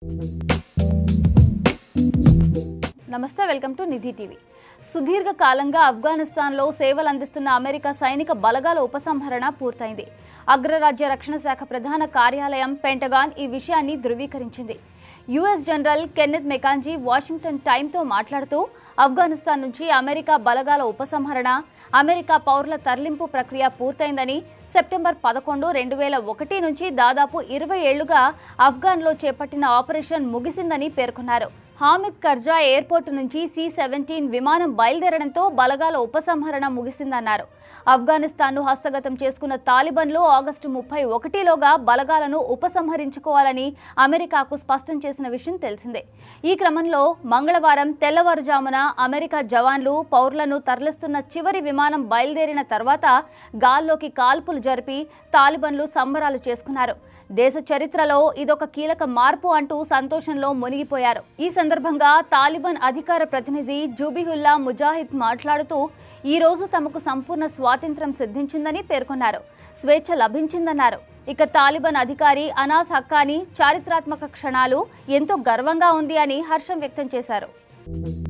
నమస్తే welcome to Nidhi TV సుదీర్ఘ కాలంగా ఆఫ్ఘనిస్తాన్లో సేవలు అందిస్తున్న అమెరికా సైనిక బలగాల ఉపసంహరణ పూర్తయింది అగ్రరాజ్య రక్షణ శాఖ ప్రధాన కార్యాలయం పెంటగాన్ ఈ విషయాన్ని ధృవీకరించింది US general Kenneth McKenzie Washington టైమ్తో మాట్లాడుతూ ఆఫ్ఘనిస్తాన్ నుంచి అమెరికా బలగాల ఉపసంహరణ అమెరికా పౌరుల తరలింపు ప్రక్రియ పూర్తయిందని సెప్టెంబర్ పదకొండు రెండు వేల ఒకటి నుంచి దాదాపు ఇరవై ఏళ్లుగా ఆఫ్ఘన్లో చేపట్టిన ఆపరేషన్ ముగిసిందని పేర్కొన్నారు హామిద్ కర్జా ఎయిర్పోర్ట్ నుంచి సి సెవెంటీన్ విమానం బయలుదేరడంతో బలగాల ఉపసంహరణ ముగిసిందన్నారు ఆఫ్ఘనిస్తాన్ను హస్తగతం చేసుకున్న తాలిబన్లు ఆగస్టు ముప్పై ఒకటిలోగా బలగాలను ఉపసంహరించుకోవాలని అమెరికాకు స్పష్టం చేసిన విషయం తెలిసిందే ఈ క్రమంలో మంగళవారం తెల్లవారుజామున అమెరికా జవాన్లు పౌరులను తరలిస్తున్న చివరి విమానం బయలుదేరిన తర్వాత గాల్లోకి కాల్పులు జరిపి తాలిబన్లు సంబరాలు చేసుకున్నారు దేశ చరిత్రలో ఇదొక కీలక మార్పు అంటూ సంతోషంలో మునిగిపోయారు ఈ సందర్భంగా తాలిబాన్ అధికార ప్రతినిధి జూబిహుల్లా ముజాహిద్ మాట్లాడుతూ ఈ రోజు తమకు సంపూర్ణ స్వాతంత్ర్యం సిద్ధించిందని పేర్కొన్నారు స్వేచ్ఛ లభించిందన్నారు ఇక తాలిబాన్ అధికారి అనాస్ హక్కానీ చారిత్రాత్మక క్షణాలు ఎంతో గర్వంగా ఉంది అని హర్షం వ్యక్తం చేశారు